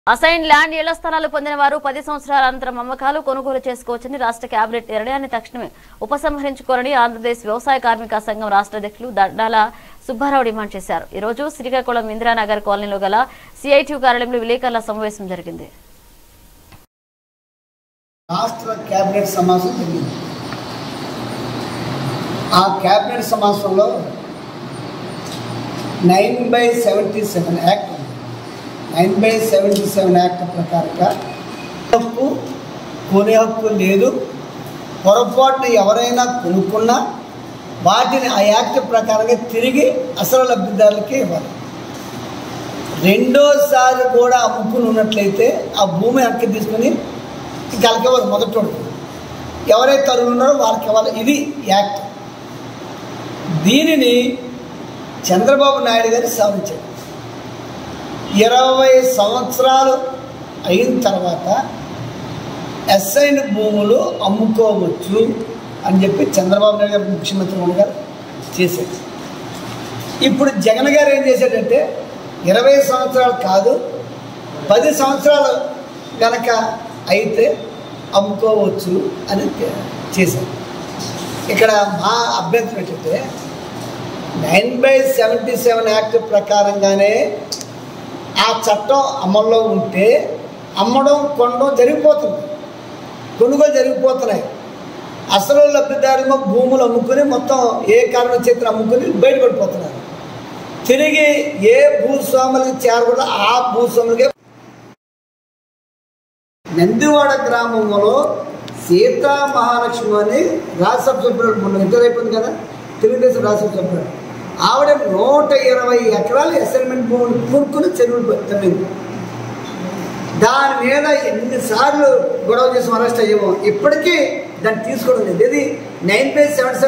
assign land ఇళ్ల స్థలాలు పొందిన వారు పది సంవత్సరాల అనంతరం అమ్మకాలు కొనుగోలు చేసుకోవచ్చని రాష్ట్ర కేబినెట్ నిర్ణయాన్ని తక్షణమే ఉపసంహరించుకోవాలని ఆంధ్రప్రదేశ్ వ్యవసాయ కార్మిక సంఘం రాష్ట్ర అధ్యక్షులు దండాల సుబ్బారావు డిమాండ్ చేశారు ఈ రోజు శ్రీకాకుళం ఇందిరానగర్ కాలనీలో గల సిఐటియు కార్యాలయంలో విలేకరుల సమావేశం జరిగింది రాష్ట్ర కేబినెట్ సమావేశం జరిగింది ఆ కేబినెట్ సమావేశంలో nine by seventy seven act ఉంది nine by seventy seven act ప్రకారంగా హక్కు కొనే హక్కు లేదు పొరపాటున ఎవరైనా కొనుక్కున్నా వాటిని ఆ యాక్ట్ ప్రకారంగా తిరిగి అసలు లబ్ధిదారులకి ఇవ్వాలి రెండోసారి కూడా అమ్ముకుని ఉన్నట్లయితే ఆ భూమి హక్కు తీసుకుని ఇంకా వాళ్ళకి ఇవ్వాలి మొదటోడు ఎవరైతే తరుణ్ ఉన్నారో వాళ్ళకి ఇవ్వాలి ఇది యాక్ట్ దీనిని చంద్రబాబు నాయుడు గారు సవరించారు ఇరవై సంవత్సరాలు అయిన తర్వాత ఎస్ఐన్ భూములు అమ్ముకోవచ్చు అని చెప్పి చంద్రబాబు నాయుడు గారు ముఖ్యమంత్రి ఉన్న గారు చేశారు ఇప్పుడు జగన్ గారు ఏం చేశాడంటే ఇరవై సంవత్సరాలు కాదు పది సంవత్సరాలు కనుక అయితే అమ్ముకోవచ్చు అని తే- చేశారు ఇక్కడ మా అభ్యంతరం ఏంటంటే nine by seventy seven act ప్రకారంగానే ఆ చట్టం అమల్లో ఉంటే అమ్మడం కొనడం జరిగిపోతుంది కొనుగోలు జరిగిపోతున్నాయి అసలు లబ్ధిదారులు భూములు అమ్ముకుని మొత్తం ఏ కారణం చేతులు అమ్ముకుని బయటపడిపోతున్నారు తిరిగి ఏ భూస్వాములకి చేరకూడదు ఆ భూస్వాములకే నందివాడ గ్రామంలో సీతా మహాలక్ష్మి అని రాజ్యసభ సభ్యుడు మొన్న రిటైర్ అయిపోయింది కదా తెలుగుదేశం రాజ్యసభ సభ్యుడు ఆవిడ నూట ఇరవై ఎకరాలు అసైన్మెంట్ భూములు కూరుకుని చెరువులు తవ్వింది దాని మీద ఎన్నిసార్లు గొడవ చేసి అరెస్ట్ అయ్యామో ఇప్పటికీ దాన్ని తీసుకోవడం లేదు ఇది నైన్ బై సెవెన్